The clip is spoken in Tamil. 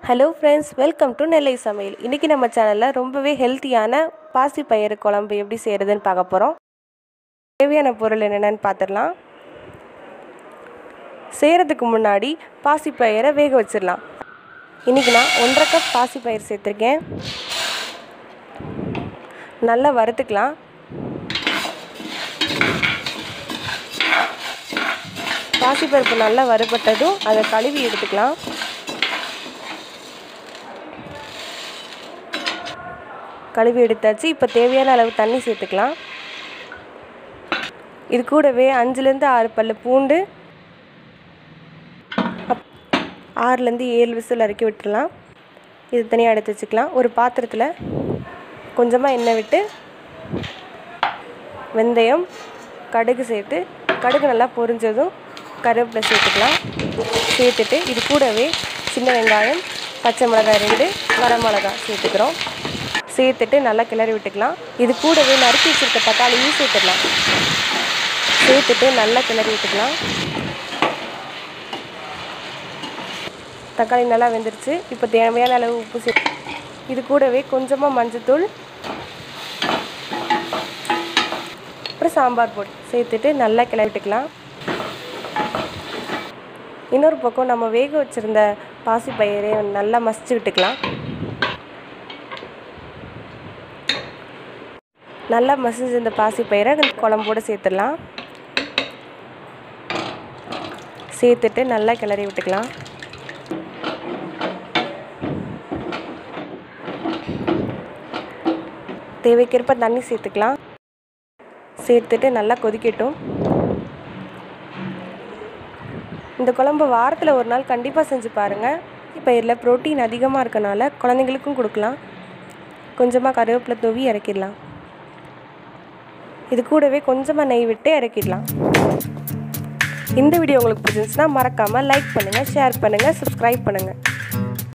hello friends welcome to Nellai சமையல் இன்றைக்கி நம்ம சேனலில் ரொம்பவே ஹெல்த்தியான பாசிப்பயிறு குழம்பு எப்படி செய்கிறதுன்னு பார்க்க போகிறோம் தேவையான பொருள் என்னென்னு பார்த்துடலாம் செய்கிறதுக்கு முன்னாடி பாசிப்பயிரை வேக வச்சிடலாம் இன்றைக்கி நான் ஒன்றரை கப் பாசிப்பயிறு சேர்த்துருக்கேன் நல்லா வறுத்துக்கலாம் பாசிப்பருப்பு நல்லா வறுபட்டதும் அதை கழுவி எடுத்துக்கலாம் கழுவி எடுத்தாச்சு இப்போ தேவையான அளவு தண்ணி சேர்த்துக்கலாம் இது கூடவே அஞ்சுலேருந்து ஆறு பல் பூண்டு அப் ஆறுலேருந்து ஏழு விசில் இறக்கி விட்டுடலாம் இது தனியாக எடுத்து வச்சுக்கலாம் ஒரு பாத்திரத்தில் கொஞ்சமாக எண்ணெய் விட்டு வெந்தயம் கடுகு சேர்த்து கடுகு நல்லா பொரிஞ்சதும் கருவேப்பிலை சேர்த்துக்கலாம் சேர்த்துட்டு இது கூடவே சின்ன வெங்காயம் பச்சை மிளகாய் ரெண்டு வரமிளகாய் சேர்த்துக்கிறோம் சேர்த்துட்டு நல்லா கிளறி விட்டுக்கலாம் இது கூடவே நறுக்கி வச்சுருக்க தக்காளியும் சேர்த்துடலாம் சேர்த்துட்டு நல்லா கிளறி விட்டுக்கலாம் தக்காளி நல்லா வெந்துருச்சு இப்போ தேவையான அளவு உப்பு சே இது கூடவே கொஞ்சமாக மஞ்சத்தூள் அப்புறம் சாம்பார் பொடி சேர்த்துட்டு நல்லா கிளறி விட்டுக்கலாம் இன்னொரு பக்கம் நம்ம வேக வச்சுருந்த பாசிப்பயிரை நல்லா மசிச்சு விட்டுக்கலாம் நல்லா மசிஞ்ச இந்த பாசிப்பயிரை குழம்போடு சேர்த்துடலாம் சேர்த்துட்டு நல்லா கிளறி விட்டுக்கலாம் தேவைக்கேற்ப தண்ணி சேர்த்துக்கலாம் சேர்த்துட்டு நல்லா கொதிக்கட்டும் இந்த குழம்பு வாரத்தில் ஒரு நாள் கண்டிப்பாக செஞ்சு பாருங்கள் பயிரில் ப்ரோட்டீன் அதிகமாக இருக்கனால குழந்தைங்களுக்கும் கொடுக்கலாம் கொஞ்சமாக கருவேப்பிலை தூவி இறக்கிடலாம் இது கூடவே கொஞ்சமாக நெய் விட்டு இறக்கிடலாம் இந்த வீடியோ உங்களுக்கு பிடிச்சிருந்துச்சுன்னா மறக்காமல் லைக் பண்ணுங்கள் ஷேர் பண்ணுங்கள் சப்ஸ்கிரைப் பண்ணுங்கள்